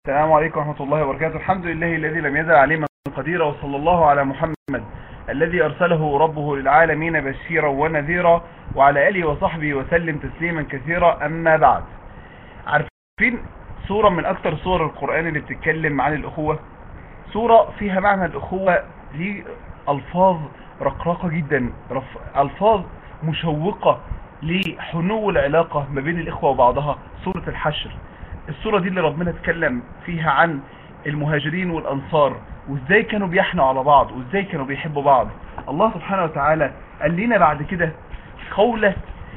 السلام عليكم ورحمة الله وبركاته الحمد لله الذي لم يزل عليما قديرا وصلى الله على محمد الذي أرسله ربه للعالمين بشيرا ونذيرا وعلى آله وصحبه وسلم تسليما كثيرا أما بعد عارفين سورة من أكثر سور القرآن اللي بتتكلم عن الأخوة سورة فيها معنى الأخوة دي ألفاظ رقراقة جدا ألفاظ مشوقة لحنو العلاقة ما بين الإخوة وبعضها سورة الحشر السورة دي اللي ربنا اتكلم فيها عن المهاجرين والأنصار وازاي كانوا بيحنوا على بعض وازاي كانوا بيحبوا بعض الله سبحانه وتعالى قال لنا بعد كده قولة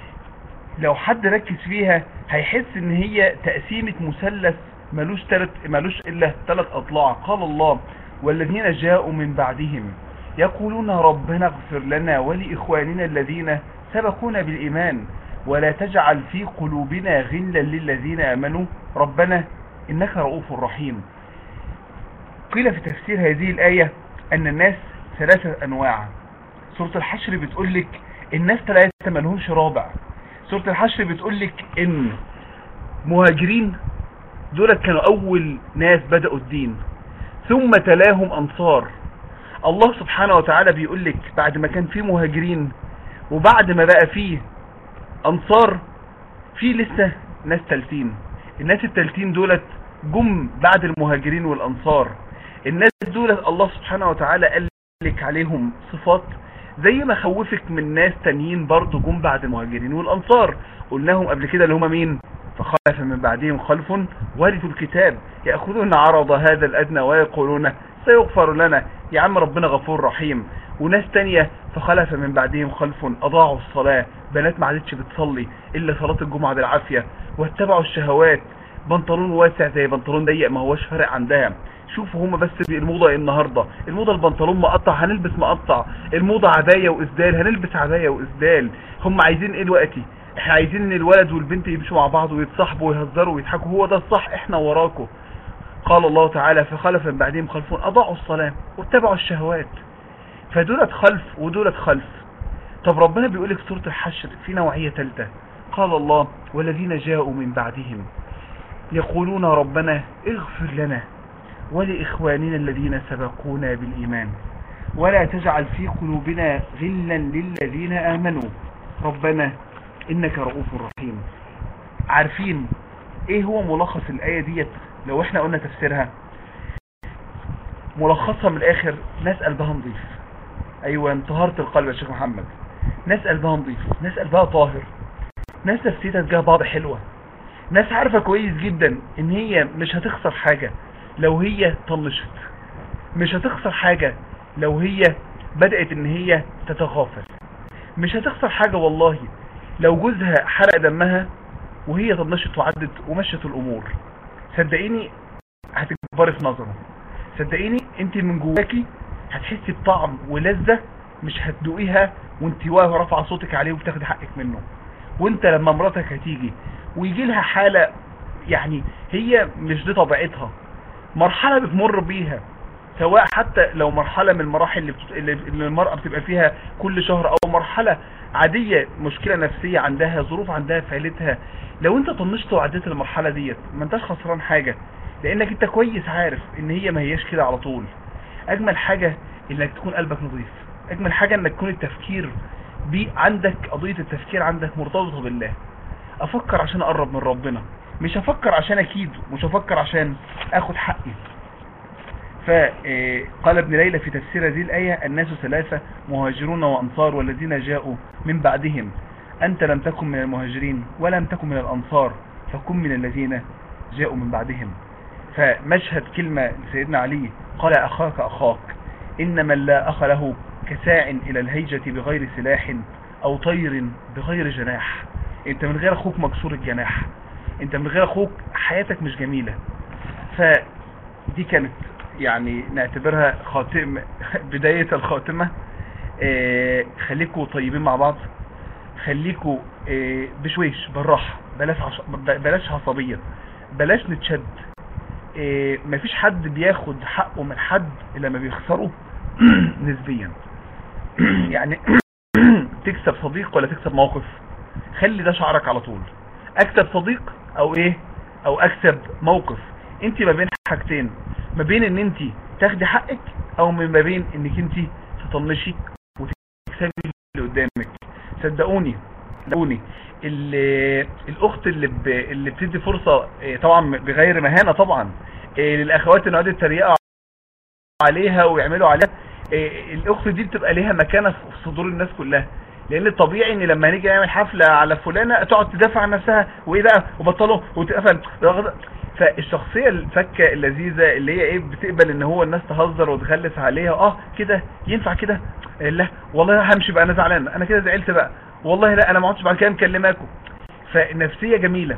لو حد ركز فيها هيحس ان هي تقسيمة مثلث ملوش تلت ملوش الا ثلاث اضلاع قال الله والذين جاءوا من بعدهم يقولون ربنا اغفر لنا ولإخواننا الذين سبقونا بالإيمان ولا تجعل في قلوبنا غلا للذين آمنوا ربنا إنك رؤوف رحيم قيل في تفسير هذه الآية أن الناس ثلاثة أنواع سورة الحشر بتقول لك الناس ثلاثة ملهمش رابع سورة الحشر بتقول لك إن مهاجرين دول كانوا أول ناس بدأوا الدين ثم تلاهم أنصار الله سبحانه وتعالى بيقول لك بعد ما كان فيه مهاجرين وبعد ما بقى فيه أنصار في لسه ناس تالتين الناس التالتين دولت جم بعد المهاجرين والأنصار الناس دولت الله سبحانه وتعالى قال لك عليهم صفات زي ما خوفك من ناس تانيين برضو جم بعد المهاجرين والأنصار قلناهم قبل كده اللي هم مين فخلف من بعدهم خلف ورثوا الكتاب يأخذون عرض هذا الأدنى ويقولون سيغفر لنا يا عم ربنا غفور رحيم وناس تانية فخلف من بعدهم خلف أضاعوا الصلاة بنات ما عادتش بتصلي إلا صلاة الجمعة بالعافية واتبعوا الشهوات بنطلون واسع زي بنطلون ضيق ما هوش فارق عندها شوفوا هما بس الموضة ايه النهاردة الموضة البنطلون مقطع هنلبس مقطع الموضة عباية وإسدال هنلبس عباية وإسدال هم عايزين ايه دلوقتي احنا عايزين ان الولد والبنت يمشوا مع بعض ويتصاحبوا ويهزروا ويضحكوا هو ده الصح احنا وراكم قال الله تعالى فخلف من بعدهم خلفون أضاعوا الصلاة واتبعوا الشهوات فدولت خلف ودولت خلف طب ربنا بيقول لك سورة الحشر في نوعية ثالثة قال الله والذين جاءوا من بعدهم يقولون ربنا اغفر لنا ولإخواننا الذين سبقونا بالإيمان ولا تجعل في قلوبنا غلا للذين آمنوا ربنا إنك رؤوف رحيم عارفين ايه هو ملخص الآية ديت لو احنا قلنا تفسيرها ملخصها من الاخر ناس قلبها نظيف ايوه طهارة القلب يا شيخ محمد ناس قلبها نظيف ناس قلبها طاهر ناس نفسيتها تجاه بعض حلوة ناس عارفة كويس جدا ان هي مش هتخسر حاجة لو هي طنشت مش هتخسر حاجة لو هي بدأت ان هي تتغافل مش هتخسر حاجة والله لو جوزها حرق دمها وهي طنشت وعدت ومشت الامور صدقيني هتكبري في نظره صدقيني انت من جواكي هتحسي بطعم ولذة مش هتدوقيها وانت واقفه رافعه صوتك عليه وبتاخدي حقك منه وانت لما مراتك هتيجي ويجي لها حالة يعني هي مش دي طبيعتها مرحلة بتمر بيها سواء حتى لو مرحلة من المراحل اللي, بت... اللي المرأة بتبقى فيها كل شهر او مرحلة عادية مشكلة نفسية عندها ظروف عندها في عيلتها لو انت طنشت وعديت المرحلة ديت ما انتش خسران حاجة لانك انت كويس عارف ان هي ما هياش كده على طول اجمل حاجة انك تكون قلبك نظيف اجمل حاجة انك تكون التفكير بي عندك قضية التفكير عندك مرتبطة بالله افكر عشان اقرب من ربنا مش افكر عشان اكيد مش افكر عشان اخد حقي فقال ابن ليلى في تفسير هذه الآية الناس ثلاثة مهاجرون وأنصار والذين جاءوا من بعدهم أنت لم تكن من المهاجرين ولم تكن من الأنصار فكن من الذين جاءوا من بعدهم فمشهد كلمة لسيدنا علي قال أخاك أخاك إن من لا أخ له كساع إلى الهيجة بغير سلاح أو طير بغير جناح أنت من غير أخوك مكسور الجناح أنت من غير أخوك حياتك مش جميلة فدي كانت يعني نعتبرها خاتم بداية الخاتمة اه خليكوا طيبين مع بعض خليكوا اه بشويش بالراحة بلاش عش... بلاش عصبية بلاش نتشد اه مفيش حد بياخد حقه من حد الا ما بيخسره نسبيا يعني تكسب صديق ولا تكسب موقف خلي ده شعرك على طول اكسب صديق او ايه او اكسب موقف انت ما بين حاجتين ما بين ان انت تاخدي حقك او ما بين انك انت تطنشي وتكسبي اللي قدامك صدقوني صدقوني الاخت اللي ب... اللي بتدي فرصه آه، طبعا بغير مهانه طبعا آه، للاخوات اللي يقعدوا يتريقوا عليها ويعملوا عليها آه، الاخت دي بتبقى ليها مكانه في صدور الناس كلها لان الطبيعي ان لما نيجي نعمل حفله على فلانه تقعد تدافع عن نفسها وايه بقى وبطلوا وتقفل فالشخصيه الفكه اللذيذه اللي هي ايه بتقبل ان هو الناس تهزر وتغلس عليها اه كده ينفع كده لا والله همشي بقى انا زعلان انا كده زعلت بقى والله لا انا ما عدتش بعد كده مكلماكم فنفسيه جميله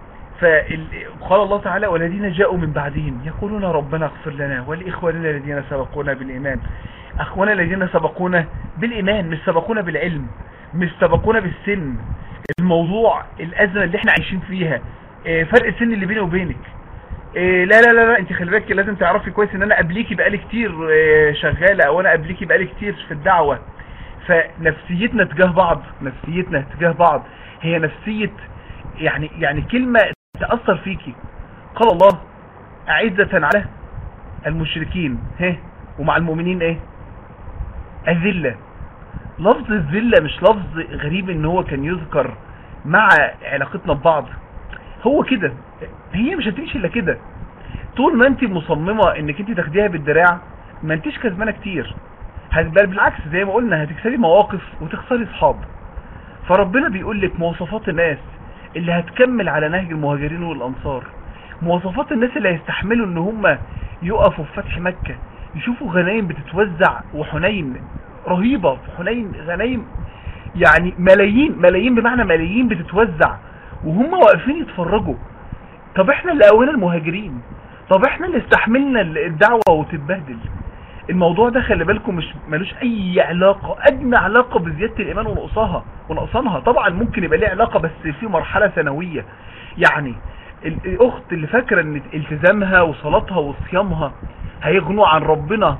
فقال الله تعالى والذين جاءوا من بعدهم يقولون ربنا اغفر لنا ولإخواننا الذين سبقونا بالإيمان أخوانا الذين سبقونا بالإيمان مش سبقونا بالعلم مش سبقونا بالسن الموضوع الأزمة اللي احنا عايشين فيها اه فرق السن اللي بيني وبينك اه لا لا لا لا انت خلي بالك لازم تعرفي كويس ان انا قبليكي بقالي كتير اه شغالة او انا قبليكي بقالي كتير في الدعوة فنفسيتنا تجاه بعض نفسيتنا تجاه بعض هي نفسية يعني يعني كلمة تأثر فيكي قال الله أعزة على المشركين ها ومع المؤمنين ايه الذلة لفظ الذلة مش لفظ غريب ان هو كان يذكر مع علاقتنا ببعض هو كده هي مش هتمشي الا كده طول ما انت مصممة انك انت تاخديها بالدراع ما انتش كسبانة كتير بل بالعكس زي ما قلنا هتكسبي مواقف وتخسري اصحاب فربنا بيقول لك مواصفات الناس اللي هتكمل على نهج المهاجرين والانصار مواصفات الناس اللي هيستحملوا ان هم يقفوا في فتح مكة يشوفوا غنايم بتتوزع وحنين رهيبة في حنين غنايم يعني ملايين ملايين بمعنى ملايين بتتوزع وهم واقفين يتفرجوا طب احنا اللي قوينا المهاجرين طب احنا اللي استحملنا الدعوة وتتبهدل الموضوع ده خلي بالكم مش ملوش اي علاقة ادنى علاقة بزيادة الايمان ونقصها ونقصانها طبعا ممكن يبقى ليه علاقة بس في مرحلة ثانوية يعني الاخت اللي فاكرة ان التزامها وصلاتها وصيامها هيغنوا عن ربنا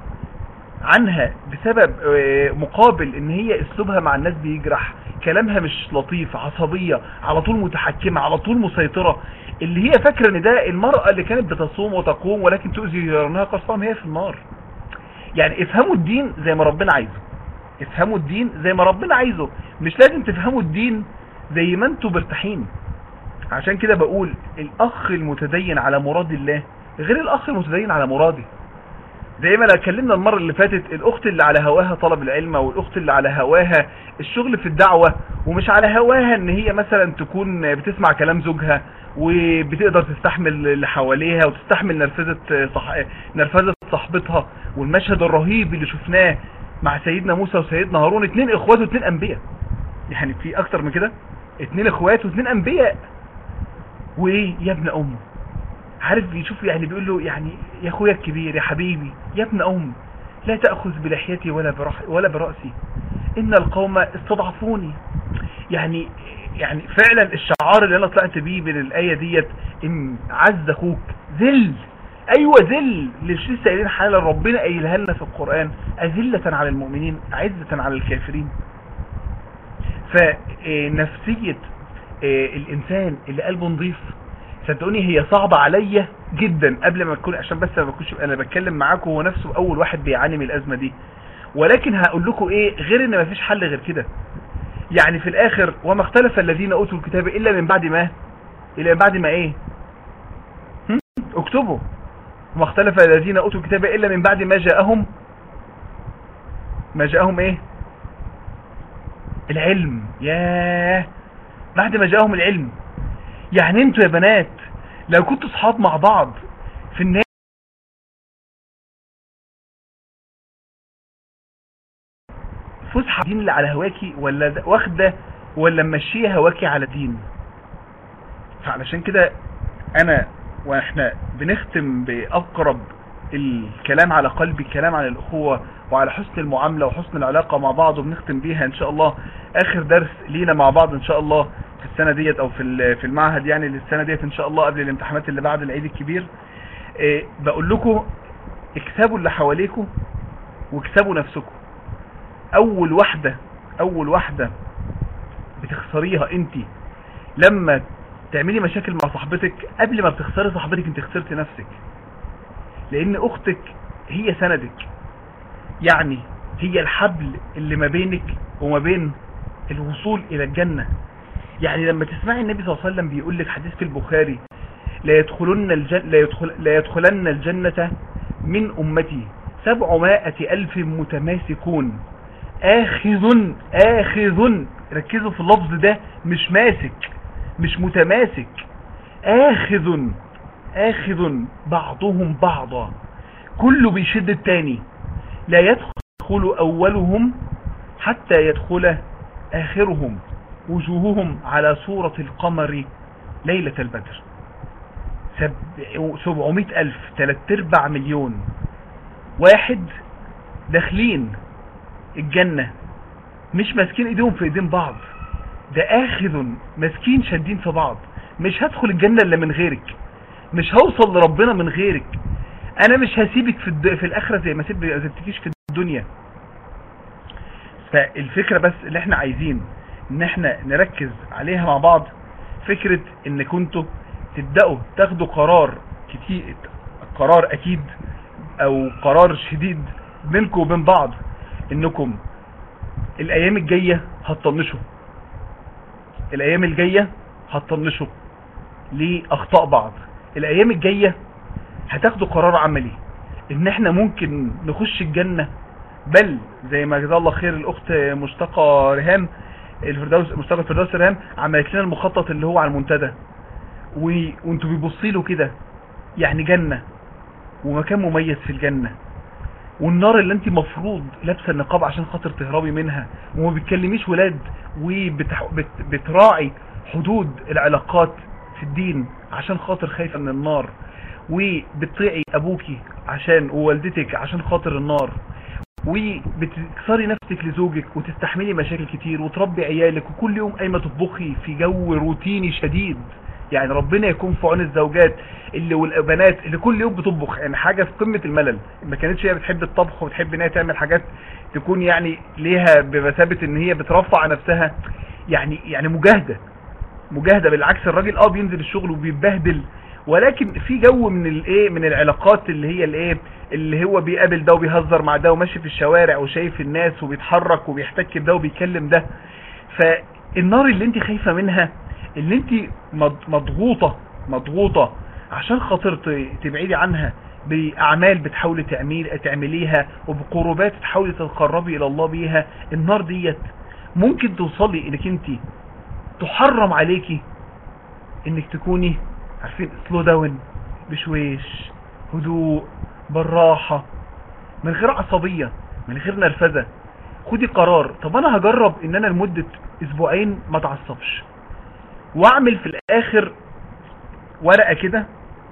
عنها بسبب مقابل ان هي اسلوبها مع الناس بيجرح كلامها مش لطيف عصبية على طول متحكمة على طول مسيطرة اللي هي فاكرة ان ده المرأة اللي كانت بتصوم وتقوم ولكن تؤذي جيرانها قصام هي في النار يعني افهموا الدين زي ما ربنا عايزه افهموا الدين زي ما ربنا عايزه مش لازم تفهموا الدين زي ما انتوا مرتاحين عشان كده بقول الاخ المتدين على مراد الله غير الاخ المتدين على مرادي زي ما اتكلمنا المرة اللي فاتت الاخت اللي على هواها طلب العلم والاخت اللي على هواها الشغل في الدعوة ومش على هواها ان هي مثلا تكون بتسمع كلام زوجها وبتقدر تستحمل اللي حواليها وتستحمل نرفزة صح... نرفزة صاحبتها والمشهد الرهيب اللي شفناه مع سيدنا موسى وسيدنا هارون اتنين اخوات واتنين انبياء يعني في اكتر من كده اتنين اخوات واتنين انبياء وايه يا ابن ام عارف بيشوف يعني بيقول له يعني يا اخويا الكبير يا حبيبي يا ابن ام لا تأخذ بلحيتي ولا برح ولا برأسي ان القوم استضعفوني يعني يعني فعلا الشعار اللي انا طلعت بيه من الاية ديت ان عز اخوك ذل ايوه ذل ليش لسه قايلين حالا ربنا قايلها لنا في القرآن اذلة على المؤمنين عزة على الكافرين فنفسية الانسان اللي قلبه نظيف صدقوني هي صعبة عليا جدا قبل ما تكون عشان بس ما بكونش انا بتكلم معاكم هو نفسه اول واحد بيعاني من الازمة دي ولكن هقول لكم ايه غير ان مفيش حل غير كده يعني في الاخر وما اختلف الذين اوتوا الكتاب الا من بعد ما الا من بعد ما ايه هم؟ اكتبوا وما اختلف الذين اوتوا الكتاب الا من بعد ما جاءهم ما جاءهم ايه العلم ياه بعد ما جاءهم العلم يعني انتوا يا بنات لو كنتوا صحاب مع بعض في النهاية فسحة دين اللي على هواكي ولا واخدة ولا ممشيه هواكي على دين فعلشان كده انا واحنا بنختم باقرب الكلام على قلبي الكلام عن الاخوة وعلى حسن المعاملة وحسن العلاقة مع بعض وبنختم بيها ان شاء الله اخر درس لينا مع بعض ان شاء الله في السنة ديت او في في المعهد يعني للسنة ديت ان شاء الله قبل الامتحانات اللي بعد العيد الكبير إيه بقول لكم اكسبوا اللي حواليكم واكسبوا نفسكم اول واحدة اول واحدة بتخسريها انت لما تعملي مشاكل مع صاحبتك قبل ما بتخسري صاحبتك انت خسرت نفسك لان اختك هي سندك يعني هي الحبل اللي ما بينك وما بين الوصول الى الجنة يعني لما تسمعي النبي صلى الله عليه وسلم بيقول لك حديث في البخاري لا يدخلن الجنة لا, يدخل لا يدخلن الجنة من امتي سبعمائة الف متماسكون اخذ اخذ ركزوا في اللفظ ده مش ماسك مش متماسك اخذ اخذ بعضهم بعضا كله بيشد التاني لا يدخل اولهم حتى يدخل اخرهم وجوههم على صورة القمر ليلة البدر سبعمائة الف تلات ارباع مليون واحد داخلين الجنة مش ماسكين ايديهم في ايدين بعض ده اخذ ماسكين شادين في بعض مش هدخل الجنة الا من غيرك مش هوصل لربنا من غيرك انا مش هسيبك في, الد... في الاخرة زي ما سبتكيش في الدنيا فالفكرة بس اللي احنا عايزين ان احنا نركز عليها مع بعض فكرة ان كنتوا تبدأوا تاخدوا قرار كتير قرار اكيد او قرار شديد بينكم وبين بعض انكم الايام الجاية هتطنشوا الايام الجاية هتطنشوا لاخطاء بعض الايام الجاية هتاخدوا قرار عملي ان احنا ممكن نخش الجنة بل زي ما جزاه الله خير الاخت مشتقة رهام الفردوس مشتقة الفردوس رهام عملت لنا المخطط اللي هو على المنتدى و... وانتوا بيبصي له كده يعني جنة ومكان مميز في الجنة والنار اللي انت مفروض لابسه النقاب عشان خاطر تهربي منها وما بتكلميش ولاد وبتراعي حدود العلاقات في الدين عشان خاطر خايفه من النار وبتطيعي ابوكي عشان ووالدتك عشان خاطر النار وبتكسري نفسك لزوجك وتستحملي مشاكل كتير وتربي عيالك وكل يوم قايمه تطبخي في جو روتيني شديد يعني ربنا يكون في عون الزوجات اللي والبنات اللي كل يوم بتطبخ يعني حاجة في قمة الملل ما كانتش هي بتحب الطبخ وتحب ان هي تعمل حاجات تكون يعني ليها بمثابة ان هي بترفع نفسها يعني يعني مجاهدة مجاهدة بالعكس الراجل اه بينزل الشغل وبيتبهدل ولكن في جو من الايه من العلاقات اللي هي الايه اللي هو بيقابل ده وبيهزر مع ده وماشي في الشوارع وشايف الناس وبيتحرك وبيحتك بده وبيكلم ده فالنار اللي انت خايفة منها اللي انت مضغوطة مضغوطة عشان خاطر تبعدي عنها بأعمال بتحاولي تعمل تعمليها وبقربات تحاولي تتقربي إلى الله بيها النار ديت ممكن توصلي انك انت تحرم عليكي انك تكوني عارفين سلو داون بشويش هدوء بالراحة من غير عصبية من غير نرفزة خدي قرار طب انا هجرب ان انا لمدة اسبوعين ما اتعصبش واعمل في الاخر ورقة كده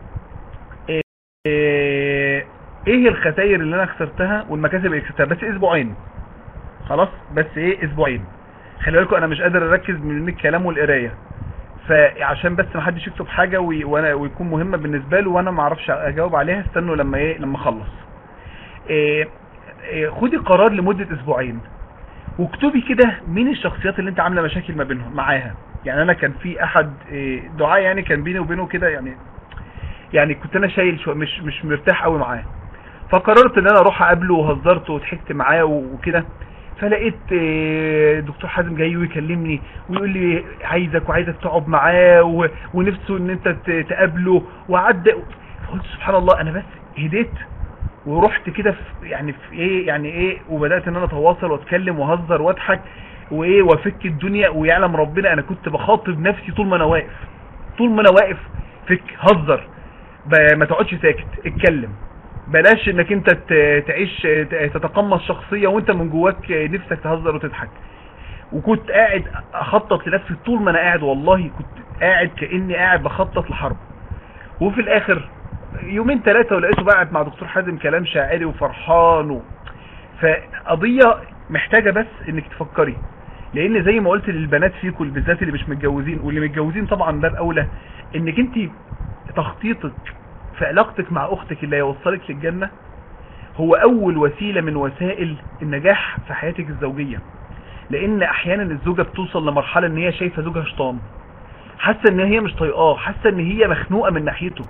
ايه الخسائر اللي انا خسرتها والمكاسب اللي خسرتها بس اسبوعين خلاص بس ايه اسبوعين خلي بالكم انا مش قادر اركز من الكلام والقرايه فعشان بس ما حدش يكتب حاجه وانا ويكون مهمه بالنسبه له وانا ما اعرفش اجاوب عليها استنوا لما ايه لما اخلص إيه إيه خدي قرار لمده اسبوعين واكتبي كده مين الشخصيات اللي انت عامله مشاكل ما بينهم معاها يعني انا كان في احد دعاء يعني كان بيني وبينه كده يعني يعني كنت انا شايل شو مش مش مرتاح قوي معاه فقررت ان انا اروح اقابله وهزرت وضحكت معاه وكده فلقيت دكتور حازم جاي ويكلمني ويقول لي عايزك وعايزك تقعد معاه ونفسه ان انت تقابله وعد قلت سبحان الله انا بس هديت ورحت كده في يعني في ايه يعني ايه وبدات ان انا اتواصل واتكلم واهزر واضحك وايه وافك الدنيا ويعلم ربنا انا كنت بخاطب نفسي طول ما انا واقف طول ما انا واقف فك هزر ما تقعدش ساكت اتكلم بلاش انك انت تعيش تتقمص شخصية وانت من جواك نفسك تهزر وتضحك وكنت قاعد اخطط لنفسي طول ما انا قاعد والله كنت قاعد كاني قاعد بخطط لحرب وفي الاخر يومين ثلاثة ولقيته قاعد مع دكتور حازم كلام شاعري وفرحان و... فقضية محتاجة بس انك تفكري لان زي ما قلت للبنات فيكم بالذات اللي مش متجوزين واللي متجوزين طبعا ده الاولى انك انت تخطيطك في علاقتك مع اختك اللي هيوصلك للجنة هو اول وسيلة من وسائل النجاح في حياتك الزوجية لان احيانا الزوجة بتوصل لمرحلة ان هي شايفة زوجها شيطان حاسه ان هي مش طايقاه حاسه ان هي مخنوقه من ناحيته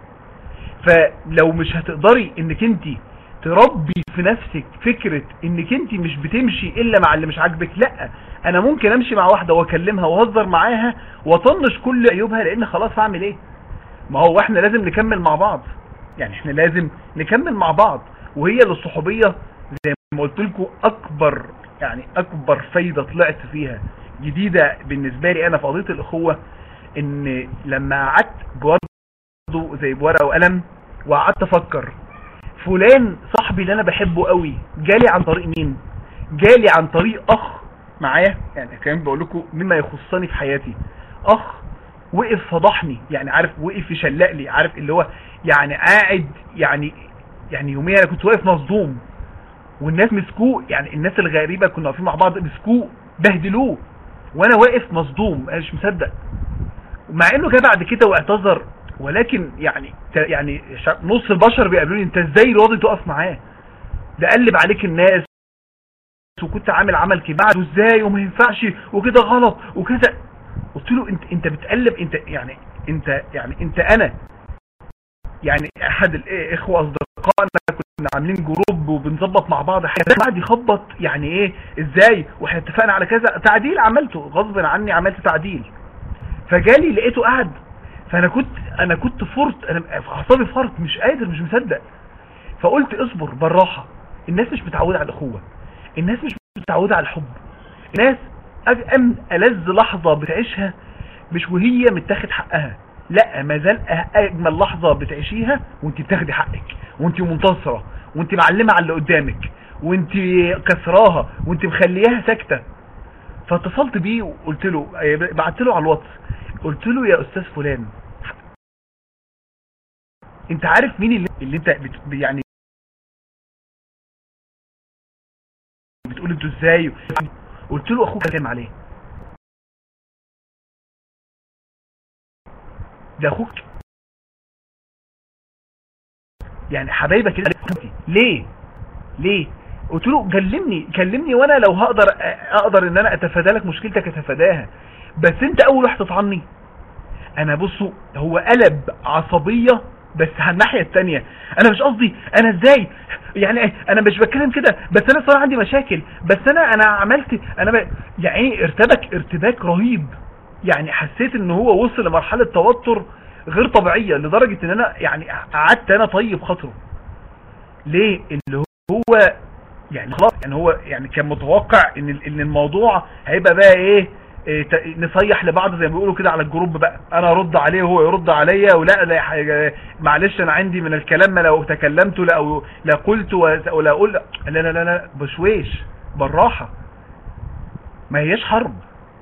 فلو مش هتقدري انك انت تربي في نفسك فكرة انك انت مش بتمشي الا مع اللي مش عاجبك لا انا ممكن امشي مع واحدة واكلمها واهزر معاها واطنش كل عيوبها لان خلاص هعمل ايه ما هو احنا لازم نكمل مع بعض يعني احنا لازم نكمل مع بعض وهي الصحوبية زي ما قلت لكم اكبر يعني اكبر فايدة طلعت فيها جديدة بالنسبة لي انا في قضية الاخوة ان لما قعدت برضه زي بورقة وقلم وقعدت افكر فلان صاحبي اللي انا بحبه قوي جالي عن طريق مين جالي عن طريق اخ معايا يعني كمان بقول لكم مما يخصني في حياتي اخ وقف فضحني يعني عارف وقف يشلق لي عارف اللي هو يعني قاعد يعني يعني يوميا انا كنت واقف مصدوم والناس مسكوه يعني الناس الغريبه كنا واقفين مع بعض مسكوه بهدلوه وانا واقف مصدوم انا مش مصدق مع انه جه بعد كده واعتذر ولكن يعني يعني نص البشر بيقابلوني انت ازاي راضي تقف معاه ده قلب عليك الناس وكنت عامل عمل كبير وازاي وما ينفعش وكده غلط وكده قلت له انت انت بتقلب انت يعني انت يعني انت انا يعني احد الاخوه اصدقائنا كنا عاملين جروب وبنظبط مع بعض حاجه بعد يخبط يعني ايه ازاي واحنا اتفقنا على كذا تعديل عملته غصب عني عملت تعديل فجالي لقيته قاعد فانا كنت انا كنت فرط انا في اعصابي فرط مش قادر مش مصدق فقلت اصبر بالراحه الناس مش متعوده على الاخوه الناس مش متعوده على الحب الناس أم ألذ لحظة بتعيشها مش وهي متاخد حقها لا ما زال اجمل لحظة بتعيشيها وانت بتاخدي حقك وانت منتصرة وانت معلمة على اللي قدامك وانت كسراها وانت مخلياها ساكتة فاتصلت بيه وقلت له بعت له على الواتس قلت له يا استاذ فلان انت عارف مين اللي, اللي انت بت يعني بتقول انتوا ازاي قلت له اخوك كلام عليه ده اخوك يعني حبايبك كده ليه ليه قلت له كلمني كلمني وانا لو هقدر اقدر ان انا اتفادى لك مشكلتك اتفاداها بس انت اول واحد تطعني انا بصوا هو قلب عصبية بس على الناحية التانية انا مش قصدي انا ازاي يعني انا مش بتكلم كده بس انا صراحة عندي مشاكل بس انا انا عملت انا ب... يعني ارتبك ارتباك رهيب يعني حسيت ان هو وصل لمرحلة توتر غير طبيعية لدرجة ان انا يعني قعدت انا طيب خاطره ليه اللي هو يعني خلاص يعني هو يعني كان متوقع ان ان الموضوع هيبقى بقى ايه إيه نصيح لبعض زي ما بيقولوا كده على الجروب بقى انا ارد عليه وهو يرد عليا ولا لا معلش انا عندي من الكلام ما لو تكلمت لا لا قلت ولا اقول لا لا لا لا بشويش بالراحه ما هياش حرب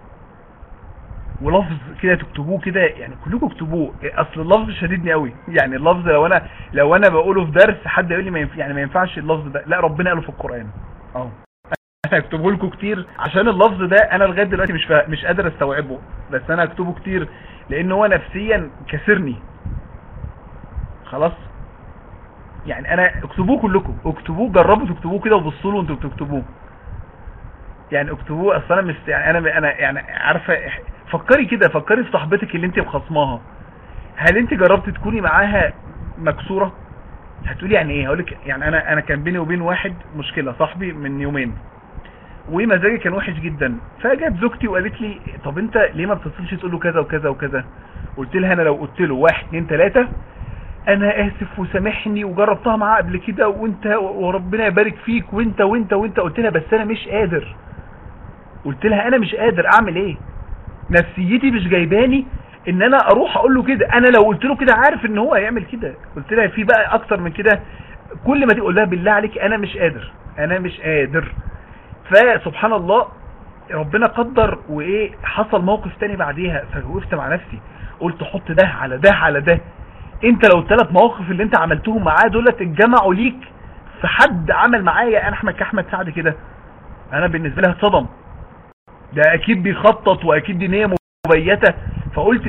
ولفظ كده تكتبوه كده يعني كلكم اكتبوه اصل اللفظ شديدني قوي يعني اللفظ لو انا لو انا بقوله في درس حد يقول لي ما ينفع يعني ما ينفعش اللفظ ده لا ربنا قاله في القران اهو انا هكتبه لكم كتير عشان اللفظ ده انا لغايه دلوقتي مش فا... مش قادر استوعبه بس انا هكتبه كتير لان هو نفسيا كسرني خلاص يعني انا اكتبوه كلكم اكتبوه جربوا تكتبوه كده وبصوا له وانتوا بتكتبوه يعني اكتبوه اصل انا مش يعني انا انا يعني عارفه فكري كده فكري في صاحبتك اللي انت مخصماها هل انت جربتي تكوني معاها مكسوره هتقولي يعني ايه هقول لك يعني انا انا كان بيني وبين واحد مشكله صاحبي من يومين ومزاجي كان وحش جدا فجت زوجتي وقالت لي طب انت ليه ما بتتصلش تقول له كذا وكذا وكذا قلت لها انا لو قلت له واحد اتنين تلاته انا اسف وسامحني وجربتها معاه قبل كده وانت وربنا يبارك فيك وانت وانت وانت قلت لها بس انا مش قادر قلت لها انا مش قادر اعمل ايه نفسيتي مش جايباني ان انا اروح اقول له كده انا لو قلت له كده عارف ان هو هيعمل كده قلت لها في بقى اكتر من كده كل ما تقول لها بالله عليك انا مش قادر انا مش قادر فسبحان الله ربنا قدر وايه حصل موقف تاني بعديها فوقفت مع نفسي قلت حط ده على ده على ده انت لو الثلاث مواقف اللي انت عملتهم معاه دولت اتجمعوا ليك في حد عمل معايا انا احمد كاحمد سعد كده انا بالنسبه لي اتصدم ده اكيد بيخطط واكيد دي نيه مبيته فقلت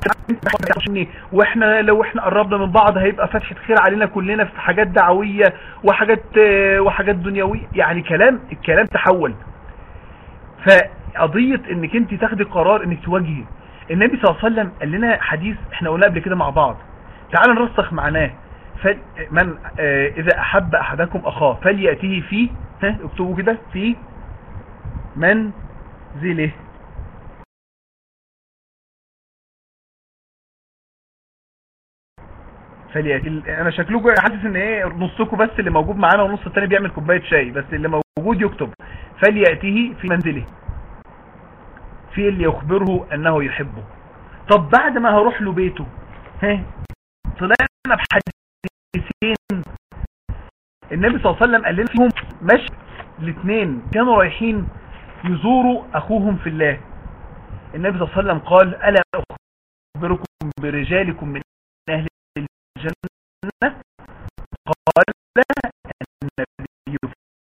واحنا لو احنا قربنا من بعض هيبقى فتحة خير علينا كلنا في حاجات دعوية وحاجات وحاجات دنيوية يعني كلام الكلام تحول فقضية انك انت تاخدي قرار انك تواجهي النبي صلى الله عليه وسلم قال لنا حديث احنا قلنا قبل كده مع بعض تعال نرسخ معناه فل... من آه اذا احب احدكم اخاه فليأتيه في ها اكتبوا كده في منزله فليأتي انا شكلكم حاسس ان ايه نصكم بس اللي موجود معانا والنص التاني بيعمل كوبايه شاي بس اللي موجود يكتب فليأتيه في منزله في اللي يخبره انه يحبه طب بعد ما هروح له بيته ها طلعنا بحديثين النبي صلى الله عليه وسلم قال لنا فيهم مشي الاثنين كانوا رايحين يزوروا اخوهم في الله النبي صلى الله عليه وسلم قال الا اخبركم برجالكم من اهل الجنه قال النبي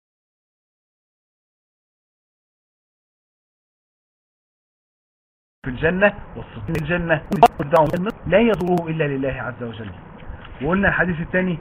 في الجنة والصديق الجنة لا يضره إلا لله عز وجل وقلنا الحديث الثاني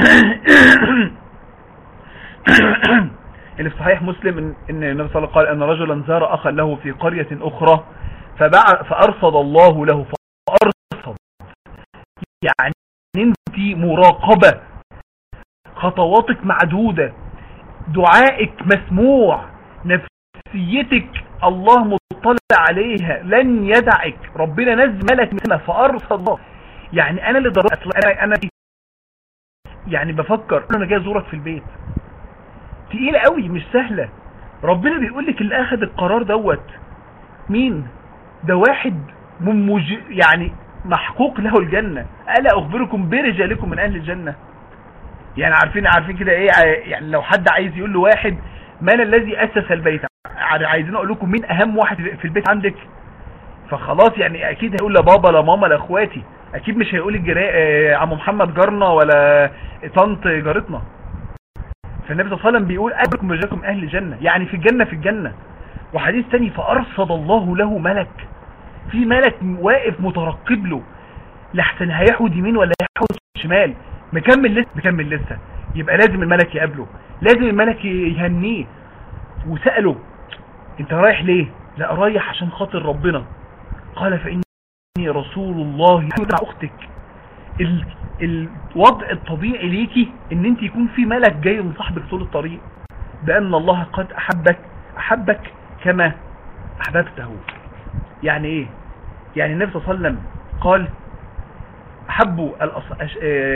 اللي في صحيح مسلم ان النبي صلى الله عليه وسلم قال ان رجلا زار اخا له في قرية اخرى فبع فارصد الله له فارصد يعني انت مراقبة خطواتك معدودة دعائك مسموع نفسيتك الله مطلع عليها لن يدعك ربنا نزل ملك من فارصد الله يعني انا اللي ضربت انا انا يعني بفكر انا جاي ازورك في البيت تقيلة قوي مش سهلة ربنا بيقول لك اللي اخذ القرار دوت مين ده واحد ممج... يعني محقوق له الجنة ألا أخبركم برجالكم من أهل الجنة يعني عارفين عارفين كده إيه يعني لو حد عايز يقول له واحد من الذي أسس البيت عايزين أقول لكم مين أهم واحد في البيت عندك فخلاص يعني أكيد هيقول لا بابا لا ماما لا أخواتي أكيد مش هيقول الجراء عم محمد جارنا ولا طنط جارتنا فالنبي صلى الله عليه وسلم بيقول أدركم رجالكم أهل الجنة يعني في الجنة في الجنة وحديث تاني فأرصد الله له ملك في ملك واقف مترقب له لحسن هيحود يمين ولا هيحود شمال مكمل لسه مكمل لسه يبقى لازم الملك يقابله لازم الملك يهنيه وسأله انت رايح ليه لا رايح عشان خاطر ربنا قال فإني رسول الله مع أختك ال... الوضع الطبيعي ليكي ان انت يكون في ملك جاي من صاحبك طول الطريق بأن الله قد أحبك أحبك كما أحببته يعني ايه يعني النبي صلى الله عليه وسلم قال حبوا الأص... أش...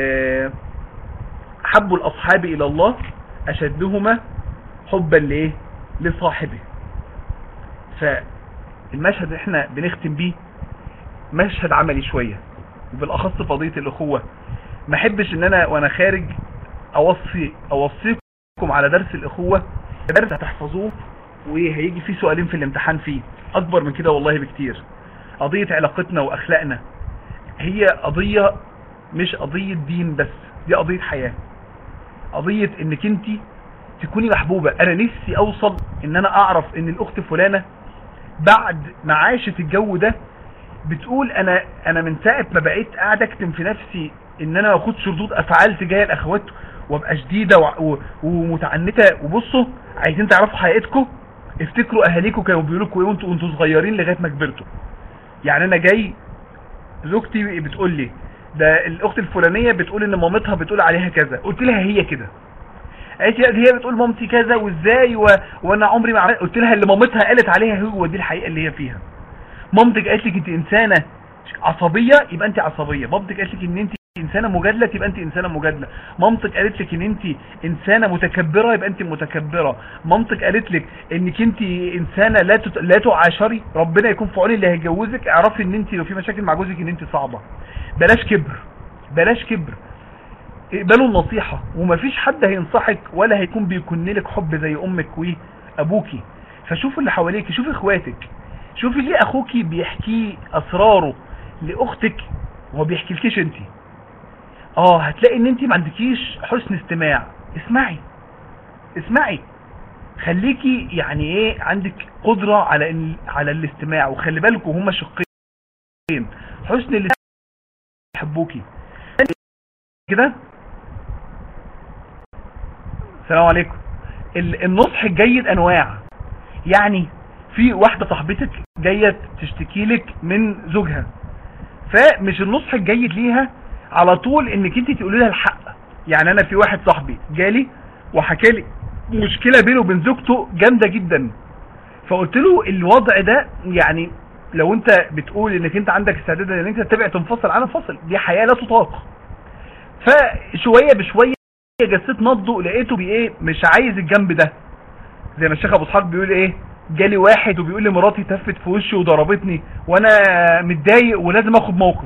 حبوا الأصحاب إلى الله أشدهما حبا لإيه لصاحبه فالمشهد اللي احنا بنختم بيه مشهد عملي شوية وبالأخص فضية الأخوة ما احبش ان انا وانا خارج اوصي اوصيكم على درس الأخوة درس هتحفظوه وهيجي فيه سؤالين في الامتحان فيه اكبر من كده والله بكتير قضية علاقتنا واخلاقنا هي قضية مش قضية دين بس دي قضية حياة قضية انك انت تكوني محبوبة انا نفسي اوصل ان انا اعرف ان الاخت فلانة بعد ما عاشت الجو ده بتقول انا انا من ساعة ما بقيت قاعد اكتم في نفسي ان انا ما اخدش ردود افعال تجاه الاخوات وابقى شديدة ومتعنتة وبصوا عايزين تعرفوا حقيقتكم افتكروا اهاليكم كانوا بيقولوا لكم ايه وانتوا وانتوا صغيرين لغايه ما كبرتوا يعني انا جاي زوجتي بتقول لي ده الاخت الفلانيه بتقول ان مامتها بتقول عليها كذا قلت لها هي كده قالت لي هي بتقول مامتي كذا وازاي و... وانا عمري ما عملت قلت لها اللي مامتها قالت عليها هو دي الحقيقه اللي هي فيها مامتك قالت لك انت انسانه عصبيه يبقى انت عصبيه مامتك قالت لك ان انت انسانه مجادله تبقى انت انسانه مجادله مامتك قالت لك ان انت انسانه متكبره يبقى انت متكبره مامتك قالت لك انك انت انسانه لا تت... لا تعاشري ربنا يكون في عون اللي هيجوزك اعرفي ان انت لو في مشاكل مع جوزك ان انت صعبه بلاش كبر بلاش كبر اقبلوا النصيحه ومفيش حد هينصحك ولا هيكون بيكون لك حب زي امك وابوكي فشوفوا اللي حواليك شوفي اخواتك شوفي ليه اخوكي بيحكي اسراره لاختك وما بيحكيلكيش انت اه هتلاقي ان انت ما عندكيش حسن استماع اسمعي اسمعي خليكي يعني ايه عندك قدرة على ال... على الاستماع وخلي بالكم هما شقين حسن الاستماع يحبوكي كده السلام عليكم ال... النصح الجيد انواع يعني في واحدة صاحبتك جاية تشتكي لك من زوجها فمش النصح الجيد ليها على طول انك انت تقولي لها الحق يعني انا في واحد صاحبي جالي وحكى لي مشكلة بينه وبين زوجته جامدة جدا فقلت له الوضع ده يعني لو انت بتقول انك انت عندك استعداد ان انت تتابع تنفصل عنها فصل دي حياة لا تطاق فشوية بشوية جسيت نبضه لقيته بايه مش عايز الجنب ده زي ما الشيخ ابو اسحاق بيقول ايه جالي واحد وبيقول لي مراتي تفت في وشي وضربتني وانا متضايق ولازم اخد موقف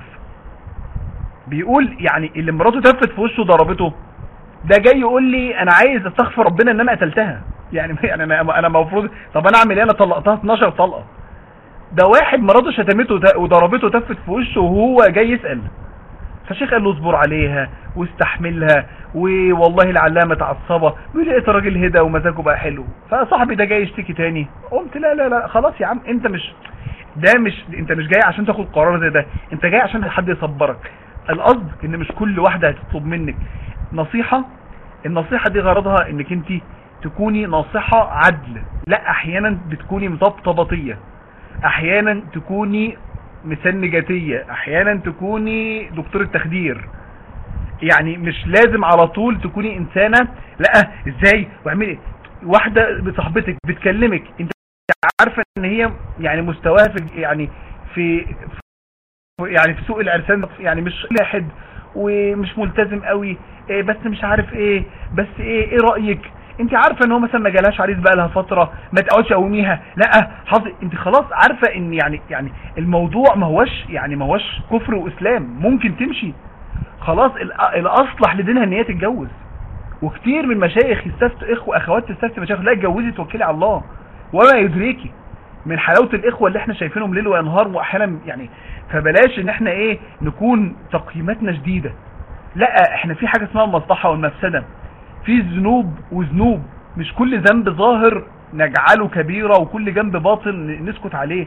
بيقول يعني اللي مراته تفت في وشه وضربته ده جاي يقول لي انا عايز استغفر ربنا ان انا قتلتها يعني يعني انا انا المفروض طب انا اعمل ايه انا طلقتها 12 طلقه ده واحد مراته شتمته وضربته تفت في وشه وهو جاي يسال فالشيخ قال له اصبر عليها واستحملها والله العلامة تعصبة بيقول لقيت راجل هدى ومزاجه بقى حلو فصاحبي ده جاي يشتكي تاني قلت لا لا لا خلاص يا عم انت مش ده مش انت مش جاي عشان تاخد قرار زي ده انت جاي عشان حد يصبرك القصد ان مش كل واحدة هتطلب منك نصيحة النصيحة دي غرضها انك انت تكوني ناصحة عدل لا احيانا بتكوني مطبطبطية احيانا تكوني مسنجاتية احيانا تكوني دكتور التخدير يعني مش لازم على طول تكوني انسانة لا ازاي واعملي واحدة بصاحبتك بتكلمك انت عارفة ان هي يعني مستواها في يعني في يعني في سوق العرسان يعني مش لاحد ومش ملتزم قوي إيه بس مش عارف ايه بس ايه ايه رأيك انت عارفة ان هو مثلا ما جالهاش عريس بقى لها فترة ما تقعدش قوميها لا حظ انت خلاص عارفة ان يعني يعني الموضوع ما هوش يعني ما هوش كفر واسلام ممكن تمشي خلاص الاصلح لدينها ان هي تتجوز وكتير من مشايخ يستفت اخوة اخوات تستفت مشايخ لا اتجوزي توكلي على الله وما يدريكي من حلاوة الاخوة اللي احنا شايفينهم ليل ونهار واحيانا يعني فبلاش ان احنا ايه نكون تقييماتنا شديدة لا احنا في حاجة اسمها المصلحة والمفسدة في ذنوب وذنوب مش كل ذنب ظاهر نجعله كبيرة وكل جنب باطن نسكت عليه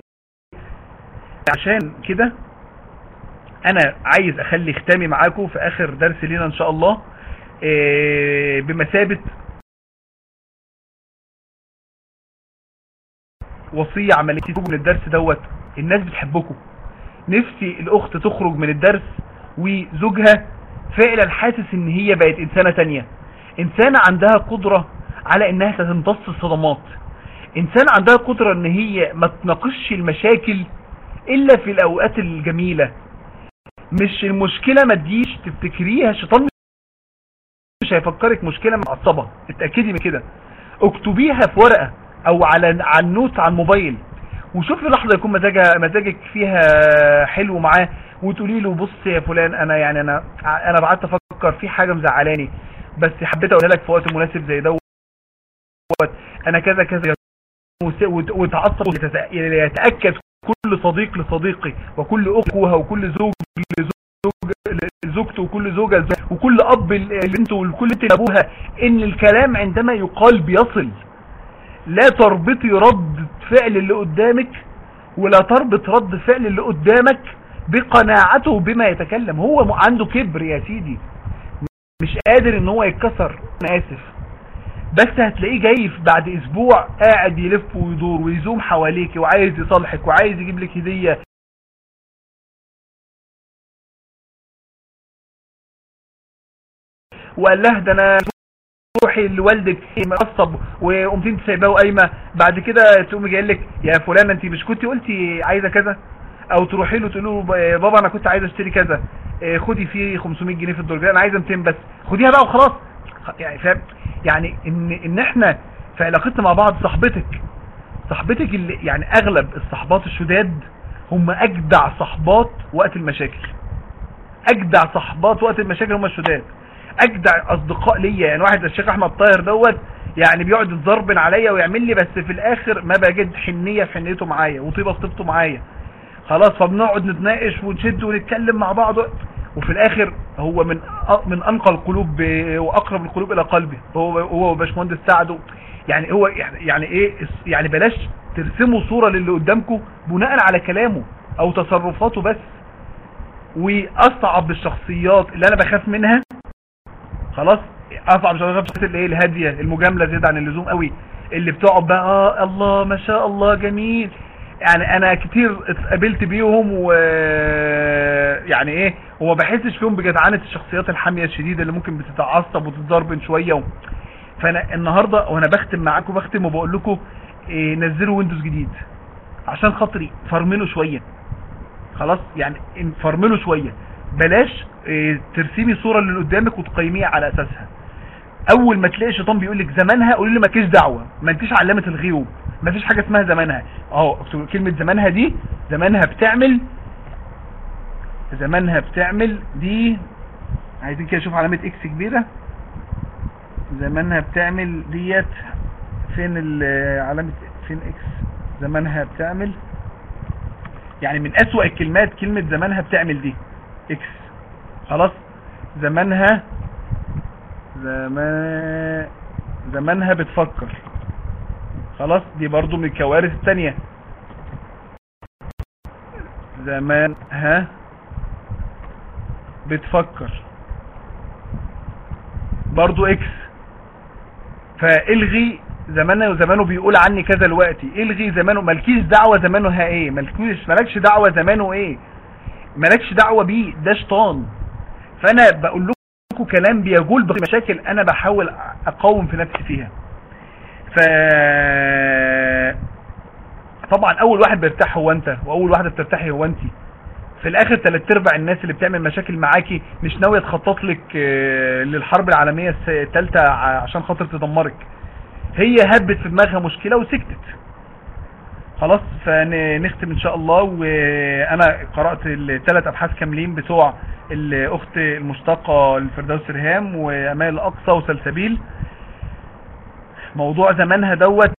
عشان كده انا عايز اخلي ختامي معاكم في اخر درس لينا ان شاء الله إيه بمثابة وصية عملية من الدرس دوت الناس بتحبكم نفسي الاخت تخرج من الدرس وزوجها فعلا حاسس ان هي بقت انسانة تانية انسانة عندها قدرة على انها تمتص الصدمات انسانة عندها قدرة ان هي ما تناقشش المشاكل الا في الاوقات الجميلة مش المشكلة ما تجيش تفتكريها الشيطان مش هيفكرك مشكلة معصبة اتأكدي من كده اكتبيها في ورقة او على على النوت على الموبايل وشوفي لحظة يكون مزاجها مزاجك فيها حلو معاه وتقولي له بص يا فلان انا يعني انا انا بعدت افكر في حاجة مزعلاني بس حبيت اقولها لك في وقت مناسب زي دوت انا كذا كذا وتعصب ويتأكد كل صديق لصديقي وكل اخوها وكل زوج لزوجته وكل زوجة وكل اب لبنته وكل انت ابوها ان الكلام عندما يقال بيصل لا تربطي رد فعل اللي قدامك ولا تربط رد فعل اللي قدامك بقناعته بما يتكلم هو عنده كبر يا سيدي مش قادر ان هو يتكسر انا اسف بس هتلاقيه جاي بعد اسبوع قاعد يلف ويدور ويزوم حواليك وعايز يصالحك وعايز يجيب لك هدية وقال له ده انا روحي لوالدك معصب وقمت انت سايباه قايمه بعد كده تقومي جاي لك يا فلانه انت مش كنت قلتي عايزه كذا او تروحي له تقول له بابا انا كنت عايز اشتري كذا خدي فيه 500 جنيه في الدرجه انا عايزه 200 بس خديها بقى وخلاص يعني فاهم يعني ان ان احنا في علاقتنا مع بعض صاحبتك صاحبتك اللي يعني اغلب الصحبات الشداد هم اجدع صحبات وقت المشاكل اجدع صحبات وقت المشاكل هم الشداد اجدع اصدقاء ليا يعني واحد الشيخ احمد طاهر دوت يعني بيقعد يتضربن عليا ويعمل لي بس في الاخر ما بجد حنية في حنيته معايا وطيبة في طيبته معايا خلاص فبنقعد نتناقش ونشد ونتكلم مع بعض وفي الاخر هو من من انقى القلوب واقرب القلوب الى قلبي هو هو باشمهندس سعد يعني هو يعني ايه يعني بلاش ترسموا صورة للي قدامكم بناء على كلامه او تصرفاته بس واصعب الشخصيات اللي انا بخاف منها خلاص اصعب شخصيات اللي هي الهاديه المجامله زياده عن اللزوم قوي اللي بتقعد بقى آه الله ما شاء الله جميل يعني انا كتير اتقابلت بيهم و يعني ايه وما بحسش فيهم بجدعنة الشخصيات الحامية الشديدة اللي ممكن بتتعصب وتتضربن شوية و... فانا النهاردة وانا بختم معاكم بختم وبقول لكم إيه نزلوا ويندوز جديد عشان خاطري فرملوا شوية خلاص يعني فرملوا شوية بلاش إيه ترسمي صورة اللي قدامك وتقيميها على اساسها اول ما تلاقي شيطان بيقول لك زمانها قولي له مالكيش دعوه ما انتيش علامه الغيوب ما فيش حاجه اسمها زمانها اهو كلمه زمانها دي زمانها بتعمل زمانها بتعمل دي عايزين كده نشوف علامه اكس كبيره زمانها بتعمل ديت فين علامه فين اكس زمانها بتعمل يعني من اسوأ الكلمات كلمه زمانها بتعمل دي اكس خلاص زمانها زمان زمانها بتفكر خلاص دي برضو من الكوارث التانية زمانها بتفكر برضو اكس فالغي زمانه وزمانه بيقول عني كذا دلوقتي الغي زمانه مالكيش دعوه زمانه ايه مالكيش مالكش دعوه زمانه ايه مالكش دعوه بيه ده شيطان فانا بقول لكم لكم كلام بيجول بمشاكل انا بحاول اقاوم في نفسي فيها ف طبعا اول واحد بيرتاح هو انت واول واحده بترتاحي هو انت في الاخر ثلاث ارباع الناس اللي بتعمل مشاكل معاكي مش ناويه تخطط لك للحرب العالميه الثالثه عشان خاطر تدمرك هي هبت في دماغها مشكله وسكتت خلاص فنختم ان شاء الله وانا قرأت الثلاث ابحاث كاملين بتوع الاخت المشتقة الفردوس رهام وامال الاقصى وسلسبيل موضوع زمانها دوت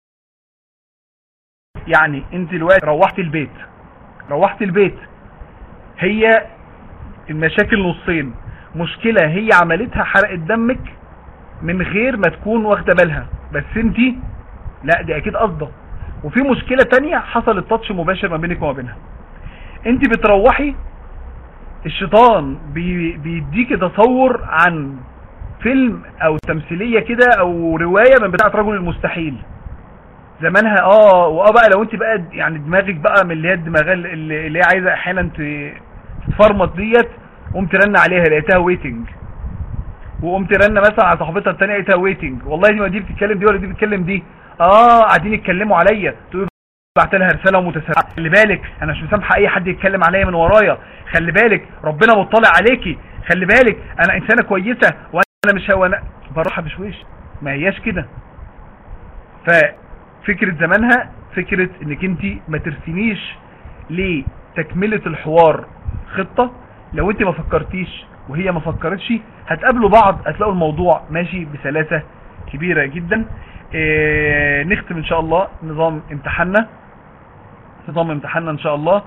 يعني انت دلوقتي روحت البيت روحت البيت هي المشاكل نصين مشكلة هي عملتها حرقت دمك من غير ما تكون واخده بالها بس انت لا دي اكيد قصده وفي مشكلة تانية حصل التاتش مباشر ما بينك وما بينها انت بتروحي الشيطان بي بيديك تصور عن فيلم او تمثيلية كده او رواية من بتاعة رجل المستحيل زمانها اه واه بقى لو انت بقى يعني دماغك بقى من اللي هي الدماغ اللي هي عايزة احيانا تتفرمط ديت قمت رن عليها لقيتها ويتنج وقمت رن مثلا على صاحبتها الثانيه لقيتها ويتنج والله دي ما دي بتتكلم دي ولا دي بتتكلم دي اه قاعدين يتكلموا عليا تقول بعت لها رساله متسرعه خلي بالك انا مش مسامحه اي حد يتكلم عليا من ورايا خلي بالك ربنا مطلع عليكي خلي بالك انا انسانه كويسه وانا مش هو انا بروحها بشويش ما هياش كده ففكره زمانها فكره انك انت ما ترسميش لتكمله الحوار خطه لو انت ما فكرتيش وهي ما فكرتش هتقابلوا بعض هتلاقوا الموضوع ماشي بسلاسه كبيره جدا إيه نختم ان شاء الله نظام امتحاننا نظام امتحاننا ان شاء الله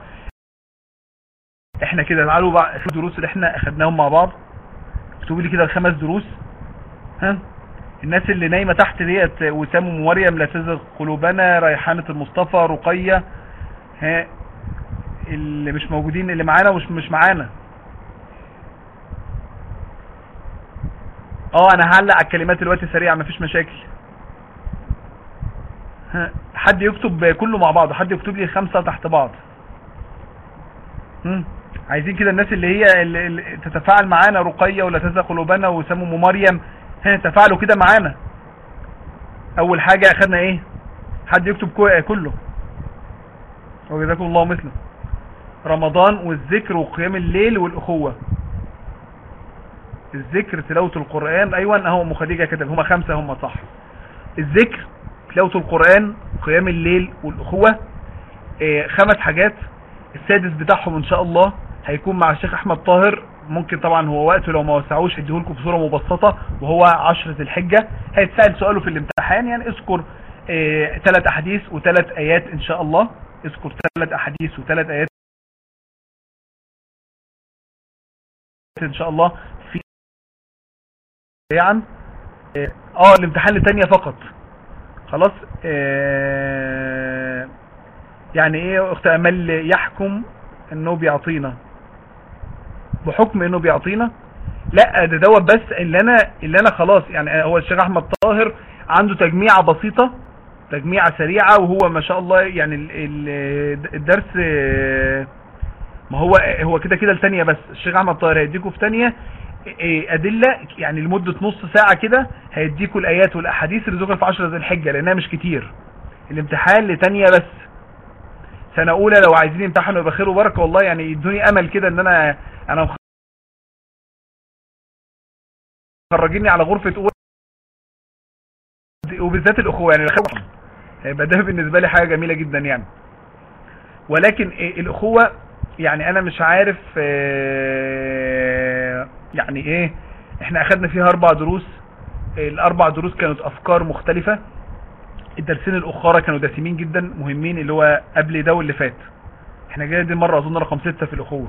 احنا كده تعالوا بقى الدروس اللي احنا اخدناهم مع بعض اكتبوا لي كده الخمس دروس ها الناس اللي نايمه تحت ديت وسام ومريم لا تزغ قلوبنا ريحانه المصطفى رقيه ها اللي مش موجودين اللي معانا ومش مش معانا اه انا هعلق على الكلمات دلوقتي سريعه مفيش مشاكل حد يكتب كله مع بعض حد يكتب لي خمسة تحت بعض هم. عايزين كده الناس اللي هي اللي اللي تتفاعل معانا رقية ولا تزق قلوبنا وسموا مريم ها تفاعلوا كده معانا اول حاجة اخدنا ايه حد يكتب كله وجزاكم الله مثله رمضان والذكر وقيام الليل والاخوة الذكر تلاوة القرآن ايوه اهو ام خديجة كتب هما خمسة هما صح الذكر تلاوة القرآن قيام الليل والأخوة اه خمس حاجات السادس بتاعهم ان شاء الله هيكون مع الشيخ احمد طاهر ممكن طبعا هو وقته لو ما وسعوش هديهولكم بصورة مبسطة وهو عشرة الحجة هيتسأل سؤاله في الامتحان يعني اذكر اه ثلاث احاديث وثلاث ايات ان شاء الله اذكر ثلاث احاديث وثلاث ايات ان شاء الله في سريعا اه الامتحان الثانية فقط خلاص آه يعني ايه اخت امل يحكم انه بيعطينا بحكم انه بيعطينا لا ده دوت بس اللي انا اللي انا خلاص يعني هو الشيخ احمد طاهر عنده تجميعة بسيطة تجميعة سريعة وهو ما شاء الله يعني الدرس ما هو هو كده كده الثانيه بس الشيخ احمد طاهر هيديكم في ثانيه ادله يعني لمده نص ساعه كده هيديكم الايات والاحاديث اللي ذكرت في 10 ذي الحجه لانها مش كتير الامتحان لثانيه بس سنه اولى لو عايزين يمتحنوا يبقى خير وبركه والله يعني يدوني امل كده ان انا انا مخرجيني على غرفه اولى وبالذات الاخوه يعني هيبقى ده بالنسبه لي حاجه جميله جدا يعني ولكن الاخوه يعني انا مش عارف آه، يعني ايه احنا اخدنا فيها اربع دروس الاربع دروس كانت افكار مختلفة الدرسين الاخرى كانوا دسمين جدا مهمين اللي هو قبل ده واللي فات احنا جاي دي مرة اظن رقم ستة في الاخوة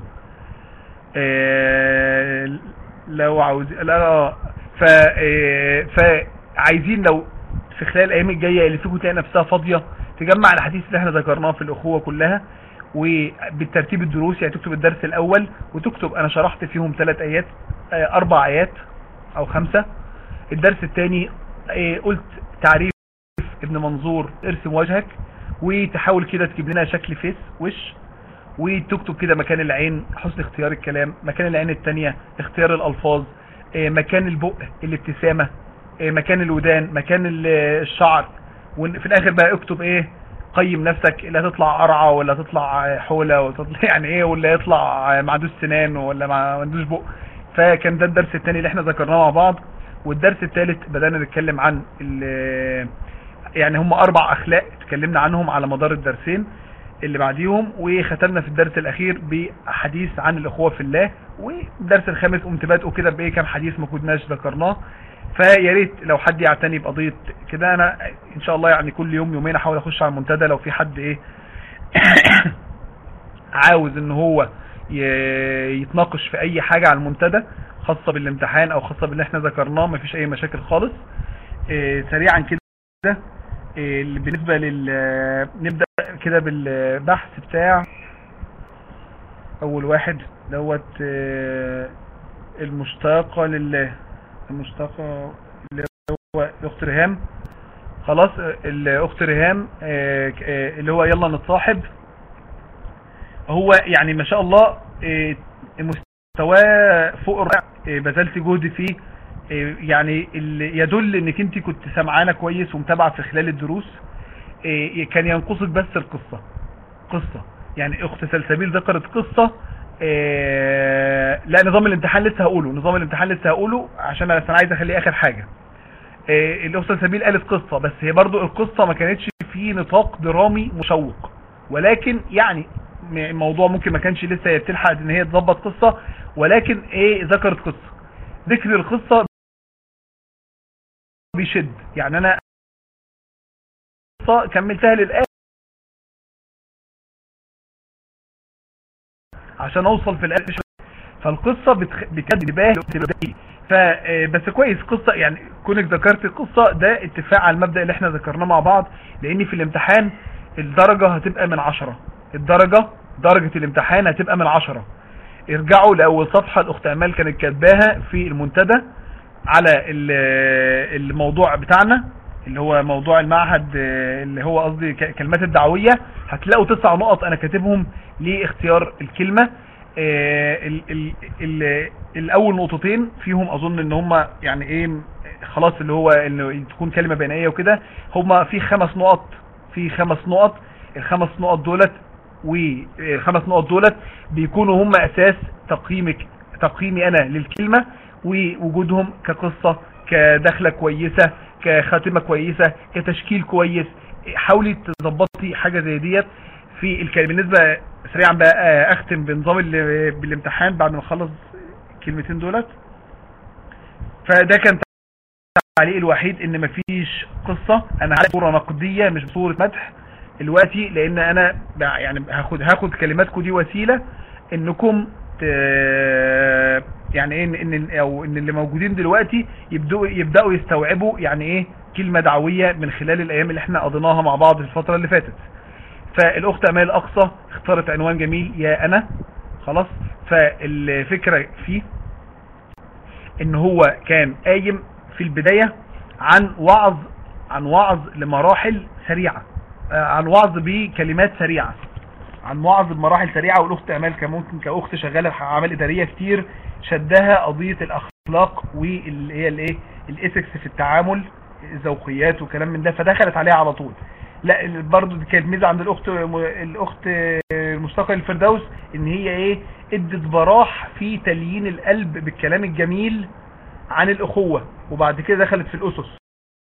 اه لو عاوز لا ف اه فعايزين لو في خلال الايام الجاية اللي فيكم تلاقي نفسها فاضية تجمع الاحاديث اللي احنا ذكرناها في الاخوة كلها وبالترتيب الدروس يعني تكتب الدرس الاول وتكتب انا شرحت فيهم ثلاث ايات آه، اربع ايات او خمسة الدرس الثاني آه، قلت تعريف ابن منظور ارسم وجهك وتحاول كده تجيب لنا شكل فيس وش وتكتب كده مكان العين حسن اختيار الكلام مكان العين الثانية اختيار الالفاظ آه، مكان البق الابتسامة مكان الودان مكان الشعر وفي الاخر بقى اكتب ايه قيم نفسك لا تطلع قرعه ولا تطلع حوله وتطلع يعني ايه ولا يطلع ما عندوش سنان ولا ما عندوش بق فكان ده الدرس الثاني اللي احنا ذكرناه مع بعض والدرس الثالث بدأنا نتكلم عن يعني هم اربع اخلاق اتكلمنا عنهم على مدار الدرسين اللي بعديهم وختمنا في الدرس الاخير بحديث عن الاخوه في الله والدرس الخامس قمت بادئه كده بايه كام حديث ما كناش ذكرناه فيا ريت لو حد يعتني بقضيه كده انا ان شاء الله يعني كل يوم يومين احاول اخش على المنتدى لو في حد ايه عاوز ان هو يتناقش في اي حاجة على المنتدى خاصة بالامتحان او خاصة باللي احنا ذكرناه مفيش اي مشاكل خالص إيه، سريعا كده إيه، بالنسبة لل نبدأ كده بالبحث بتاع اول واحد دوت إيه، المشتاقة لله المشتقة اللي هو الاخت ريهام خلاص الاخت ريهام آه، آه، اللي هو يلا نتصاحب هو يعني ما شاء الله آه، مستواه فوق الرائع بذلت جهد فيه يعني اللي يدل انك انت كنت سمعانه كويس ومتابعه في خلال الدروس كان ينقصك بس القصه قصه يعني اخت سلسبيل ذكرت قصه إيه لا نظام الامتحان لسه هقوله نظام الامتحان لسه هقوله عشان انا عايز اخليه اخر حاجة إيه الاستاذ سبيل قالت قصة بس هي برضو القصة ما كانتش في نطاق درامي مشوق ولكن يعني الموضوع ممكن ما كانش لسه بتلحق ان هي تظبط قصة ولكن ايه ذكرت قصة ذكر القصة بيشد يعني انا كملتها للآخر عشان اوصل في الاخر فالقصة بتكد انتباه فبس آه، كويس قصة يعني كونك ذكرت القصة ده اتفاق على المبدأ اللي احنا ذكرناه مع بعض لان في الامتحان الدرجة هتبقى من عشرة الدرجة درجة الامتحان هتبقى من عشرة ارجعوا لأول صفحة الأخت أمال كانت كاتباها في المنتدى على الموضوع بتاعنا اللي هو موضوع المعهد آه، اللي هو قصدي كلمات الدعوية هتلاقوا تسع نقط انا كاتبهم لاختيار الكلمة آه، ال ال ال الاول نقطتين فيهم اظن ان هم يعني ايه خلاص اللي هو انه تكون كلمة بينية وكده هم في خمس نقط في خمس نقط الخمس نقط دولت والخمس نقط دولت بيكونوا هم اساس تقييمك تقييمي انا للكلمة ووجودهم كقصة كدخلة كويسة كخاتمة كويسة كتشكيل كويس حاولي تظبطي حاجة زي ديت في الكلمة بالنسبة سريعا بقى آه، اختم بنظام بالامتحان بعد ما اخلص الكلمتين دولت فده كان التعليق الوحيد ان مفيش قصة انا عارف صورة نقدية مش صورة مدح دلوقتي لان انا يعني هاخد هاخد كلماتكم دي وسيلة انكم يعني ايه ان او ان اللي موجودين دلوقتي يبداوا يبداوا يستوعبوا يعني ايه كلمة دعوية من خلال الايام اللي احنا قضيناها مع بعض الفترة اللي فاتت فالاخت امال اقصى اختارت عنوان جميل يا انا خلاص فالفكرة فيه ان هو كان قايم في البداية عن وعظ عن وعظ لمراحل سريعة آه، عن وعظ بكلمات سريعة عن وعظ بمراحل سريعة والاخت امال كان ممكن كاخت شغالة في اعمال ادارية كتير شدها قضية الاخلاق واللي هي الايه الاسكس في التعامل الذوقيات وكلام من ده فدخلت عليها على طول لا برضه دي كانت ميزه عند الاخت الاخت مشتاقه الفردوس ان هي ايه ادت براح في تليين القلب بالكلام الجميل عن الاخوه وبعد كده دخلت في الاسس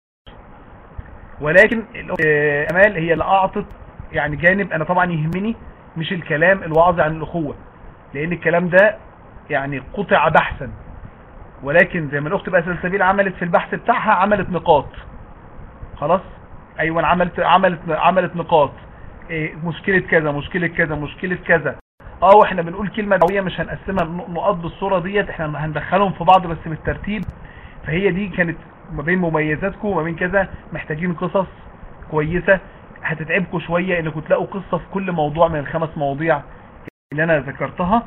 ولكن امال هي اللي اعطت يعني جانب انا طبعا يهمني مش الكلام الوعظ عن الاخوه لان الكلام ده يعني قطع بحثا ولكن زي ما الاخت بقى سلسبيل عملت في البحث بتاعها عملت نقاط خلاص ايوه عملت عملت عملت نقاط إيه مشكله كذا مشكله كذا مشكله كذا اه احنا بنقول كلمه دعويه مش هنقسمها نقاط بالصوره ديت احنا هندخلهم في بعض بس بالترتيب فهي دي كانت ما بين مميزاتكم وما بين كذا محتاجين قصص كويسه هتتعبكم شويه انكم تلاقوا قصه في كل موضوع من الخمس مواضيع اللي انا ذكرتها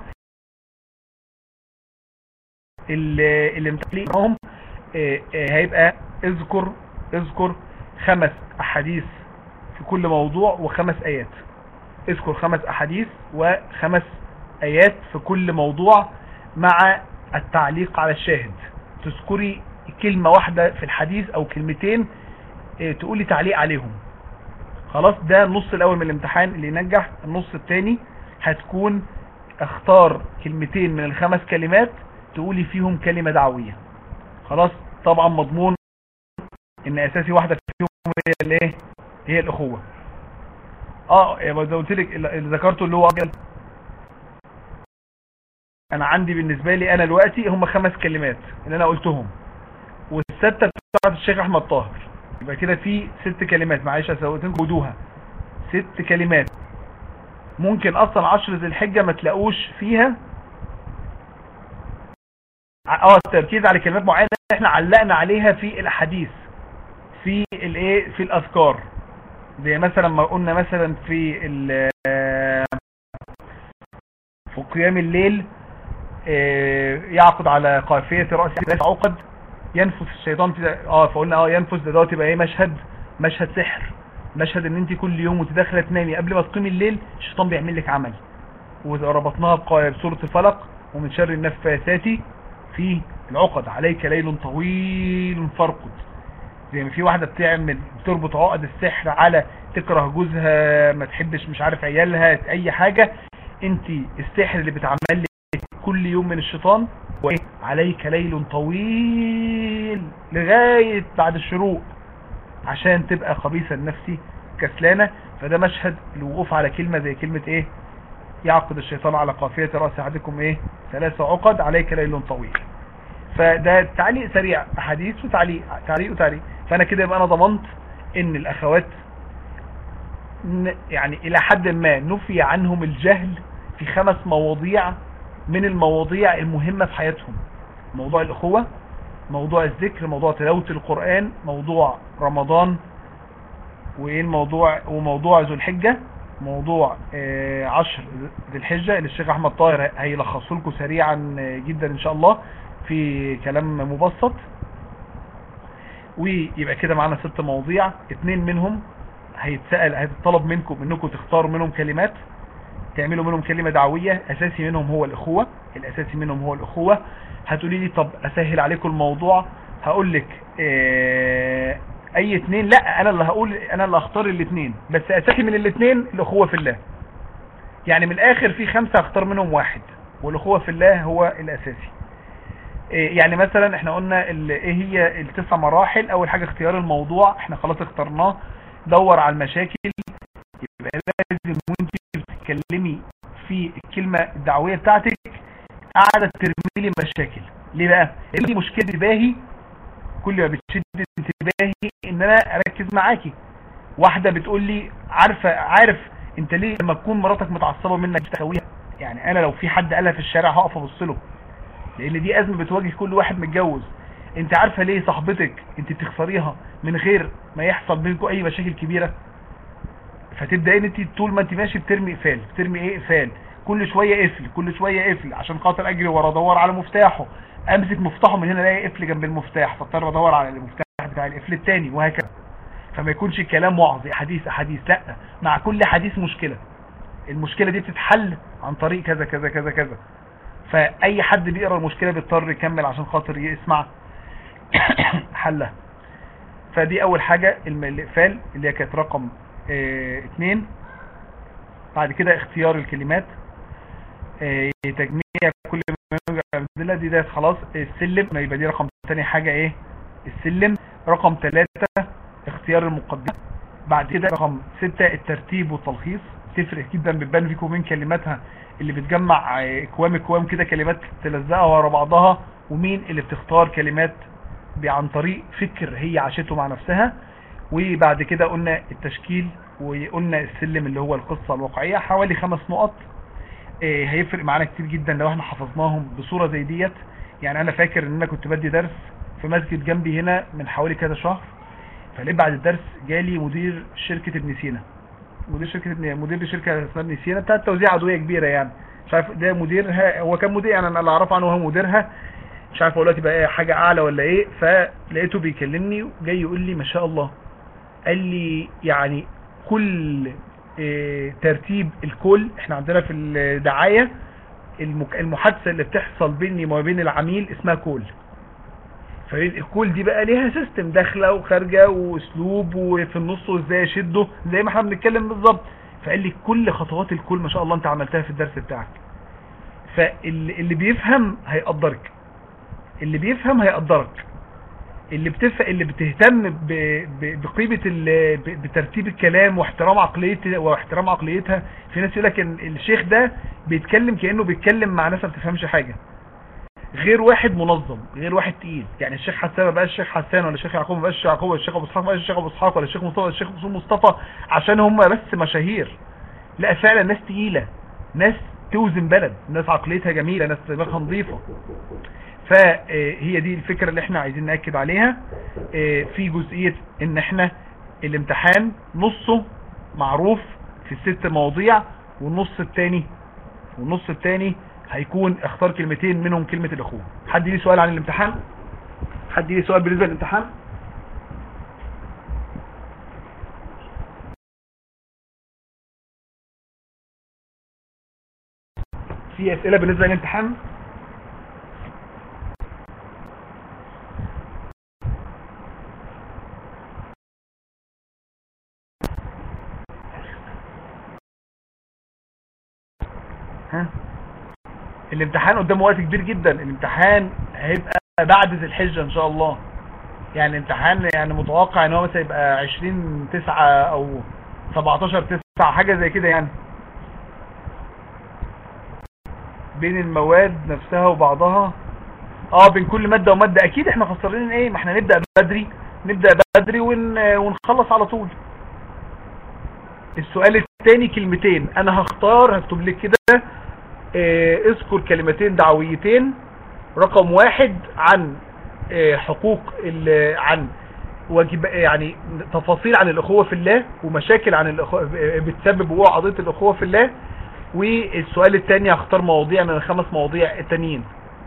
اللي متعلقهم هيبقى اذكر اذكر خمس احاديث في كل موضوع وخمس ايات اذكر خمس احاديث وخمس ايات في كل موضوع مع التعليق على الشاهد تذكري كلمة واحدة في الحديث او كلمتين تقولي تعليق عليهم خلاص ده النص الاول من الامتحان اللي ينجح النص الثاني هتكون اختار كلمتين من الخمس كلمات تقولي فيهم كلمة دعوية خلاص طبعا مضمون ان اساسي واحدة فيهم هي الايه هي الاخوة اه زي ما قلت لك اللي ذكرته اللي هو أجل. انا عندي بالنسبة لي انا دلوقتي هم خمس كلمات اللي انا قلتهم والستة بتاعت الشيخ احمد طاهر يبقى كده في ست كلمات معلش اسويتين خدوها ست كلمات ممكن اصلا عشر ذي الحجة ما تلاقوش فيها اه التركيز على كلمات معينة احنا علقنا عليها في الاحاديث في الايه في الاذكار زي مثلا ما قلنا مثلا في في قيام الليل يعقد على قافية رأس عقد ينفس الشيطان في اه فقلنا اه ينفس ده دوت يبقى ايه مشهد مشهد سحر مشهد ان انت كل يوم وانت داخله تنامي قبل ما تقيمي الليل الشيطان بيعمل لك عمل وربطناها بسوره الفلق ومن شر النفاثات في العقد عليك ليل طويل فارقد زي ما في واحدة بتعمل بتربط عقد السحر على تكره جوزها ما تحبش مش عارف عيالها اي حاجة انت السحر اللي بتعمل لك كل يوم من الشيطان عليك ليل طويل لغاية بعد الشروق عشان تبقى خبيثة النفسي كسلانة فده مشهد الوقوف على كلمة زي كلمة ايه يعقد الشيطان على قافية رأس احدكم ايه ثلاثة عقد عليك ليل طويل فده تعليق سريع احاديث وتعليق تعليق وتعليق فانا كده يبقى انا ضمنت ان الاخوات يعني الى حد ما نفي عنهم الجهل في خمس مواضيع من المواضيع المهمة في حياتهم موضوع الاخوة موضوع الذكر موضوع تلاوة القرآن موضوع رمضان وايه الموضوع وموضوع ذو الحجة موضوع آه عشر ذي الحجة اللي الشيخ احمد طاهر هيلخصه لكم سريعا جدا ان شاء الله في كلام مبسط ويبقى كده معانا ست مواضيع اتنين منهم هيتسأل هيتطلب منكم انكم تختاروا منهم كلمات تعملوا منهم كلمة دعوية اساسي منهم هو الاخوة الاساسي منهم هو الاخوة هتقولي لي طب اسهل عليكم الموضوع هقول لك اه اي اتنين لا انا اللي هقول انا اللي هختار الاتنين بس اساسي من الاتنين الاخوة في الله يعني من الاخر في خمسة هختار منهم واحد والاخوة في الله هو الاساسي يعني مثلا احنا قلنا ايه هي التسع مراحل اول حاجة اختيار الموضوع احنا خلاص اخترناه دور على المشاكل يبقى لازم وانت بتتكلمي في الكلمة الدعوية بتاعتك قاعدة ترمي لي مشاكل ليه بقى لان دي مشكلة باهي كل ما بتشد انتباهي ان انا اركز معاكي واحدة بتقول لي عارفة عارف انت ليه لما تكون مراتك متعصبة منك بتخويها يعني انا لو في حد قالها في الشارع هقف ابص له لان دي ازمة بتواجه كل واحد متجوز انت عارفة ليه صاحبتك انت بتخسريها من غير ما يحصل بينكم اي مشاكل كبيرة فتبدأ ان انت طول ما انت ماشي بترمي اقفال بترمي ايه اقفال كل شوية قفل كل شوية قفل عشان خاطر اجري ورا ادور على مفتاحه امسك مفتاحه من هنا الاقي قفل جنب المفتاح فاضطر ادور على المفتاح بتاع القفل التاني وهكذا فما يكونش كلام وعظ احاديث احاديث لا مع كل حديث مشكلة المشكلة دي بتتحل عن طريق كذا كذا كذا كذا فاي حد بيقرا المشكلة بيضطر يكمل عشان خاطر يسمع حلها فدي اول حاجة الاقفال اللي هي كانت رقم اه اتنين بعد كده اختيار الكلمات اه تجميع كل ما دي ده خلاص السلم ما يبقى دي رقم تاني حاجة ايه السلم رقم ثلاثة اختيار المقدمة بعد كده رقم ستة الترتيب والتلخيص تفرق جدا بتبان فيكم من كلماتها اللي بتجمع اكوام اكوام كده كلمات تلزقها ورا بعضها ومين اللي بتختار كلمات عن طريق فكر هي عاشته مع نفسها وبعد كده قلنا التشكيل وقلنا السلم اللي هو القصة الواقعية حوالي خمس نقط اه هيفرق معانا كتير جدا لو احنا حفظناهم بصورة زي ديت يعني انا فاكر ان انا كنت بدي درس في مسجد جنبي هنا من حوالي كذا شهر فلقيت بعد الدرس جالي مدير شركة ابن سينا مدير شركة ابن مدير شركة اسمها ابن سينا بتاعت توزيع ادوية كبيرة يعني مش عارف ده مديرها هو كان مدير يعني انا اللي اعرفه عنه هو مديرها مش عارف اقول لك بقى حاجة اعلى ولا ايه فلقيته بيكلمني وجاي يقول لي ما شاء الله قال لي يعني كل اه ترتيب الكل احنا عندنا في الدعاية المحادثة اللي بتحصل بيني وما بين العميل اسمها كول فالكول دي بقى ليها سيستم داخله وخارجه واسلوب وفي النص وازاي اشده زي ما احنا بنتكلم بالظبط فقال لي كل خطوات الكول ما شاء الله انت عملتها في الدرس بتاعك فاللي بيفهم هيقدرك اللي بيفهم هيقدرك اللي بتف... اللي بتهتم ب... ب... بقيمه ال... ب... بترتيب الكلام واحترام عقليتها واحترام عقليتها في ناس يقول لك ان الشيخ ده بيتكلم كانه بيتكلم مع ناس ما بتفهمش حاجه غير واحد منظم غير واحد تقيل يعني الشيخ حسان ما بقاش الشيخ حسان ولا الشيخ يعقوب ما بقاش يعقوب ولا الشيخ ابو اسحاق ما بقاش الشيخ ابو اسحاق ولا الشيخ مصطفى ولا الشيخ مصطفى عشان هم بس مشاهير لا فعلا ناس تقيله ناس توزن بلد ناس عقليتها جميله ناس دماغها نظيفه فهي دي الفكرة اللي احنا عايزين نأكد عليها في جزئية ان احنا الامتحان نصه معروف في الست مواضيع والنص التاني والنص التاني هيكون اختار كلمتين منهم كلمة الاخوة حد ليه سؤال عن الامتحان حد ليه سؤال بالنسبة للامتحان في اسئلة بالنسبة للامتحان ها الامتحان قدامه وقت كبير جدا الامتحان هيبقى بعد ذي الحجة ان شاء الله يعني الامتحان يعني متوقع ان هو مثلا يبقى 20 9 او 17 9 حاجة زي كده يعني بين المواد نفسها وبعضها اه بين كل مادة ومادة اكيد احنا خسرانين ايه ما احنا نبدأ بدري نبدأ بدري ون... ونخلص على طول السؤال الثاني كلمتين انا هختار هكتب لك كده اه اذكر كلمتين دعويتين رقم واحد عن اه حقوق عن واجب يعني تفاصيل عن الاخوة في الله ومشاكل عن الاخوة بتسبب وقوع قضية الاخوة في الله والسؤال الثاني هختار مواضيع من الخمس مواضيع التانيين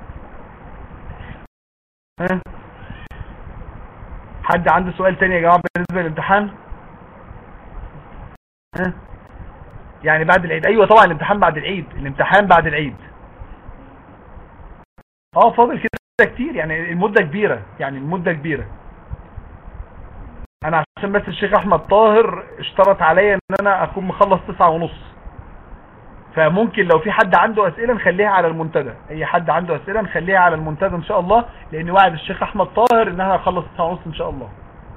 ها حد عنده سؤال تاني يا جماعة بالنسبة للامتحان ها يعني بعد العيد ايوه طبعا الامتحان بعد العيد الامتحان بعد العيد اه فاضل كده كتير يعني المدة كبيرة يعني المدة كبيرة انا عشان بس الشيخ احمد طاهر اشترط عليا ان انا اكون مخلص تسعة ونص فممكن لو في حد عنده اسئلة نخليها على المنتدى اي حد عنده اسئلة نخليها على المنتدى ان شاء الله لان وعد الشيخ احمد طاهر ان انا هخلص تسعة ونص ان شاء الله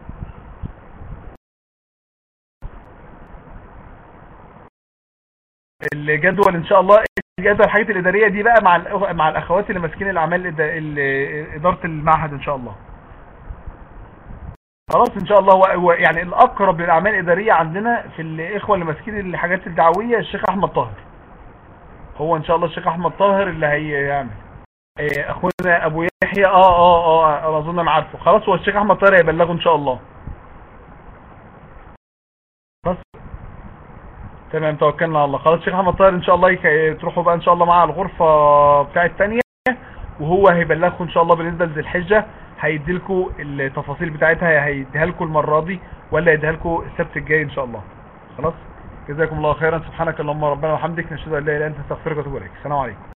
الجدول ان شاء الله الجدول الحاجات الاداريه دي بقى مع مع الاخوات اللي ماسكين الاعمال اداره المعهد ان شاء الله خلاص ان شاء الله هو يعني الاقرب للاعمال الاداريه عندنا في الاخوه اللي ماسكين الحاجات الدعويه الشيخ احمد طاهر هو ان شاء الله الشيخ احمد طاهر اللي هيعمل اخونا ابو يحيى اه اه اه انا اظن انا عارفه خلاص هو الشيخ احمد طاهر هيبلغه ان شاء الله بس تمام توكلنا على الله خلاص شيخ احمد طاهر ان شاء الله يك... تروحوا بقى ان شاء الله مع الغرفة بتاعه الثانيه وهو هيبلغكم ان شاء الله بالنسبه لذي الحجه هيدي لكم التفاصيل بتاعتها هيديها لكم المره دي ولا يديها لكم السبت الجاي ان شاء الله خلاص جزاكم الله خيرا سبحانك اللهم ربنا وبحمدك نشهد ان لا اله الا انت نستغفرك ونتوب اليك السلام عليكم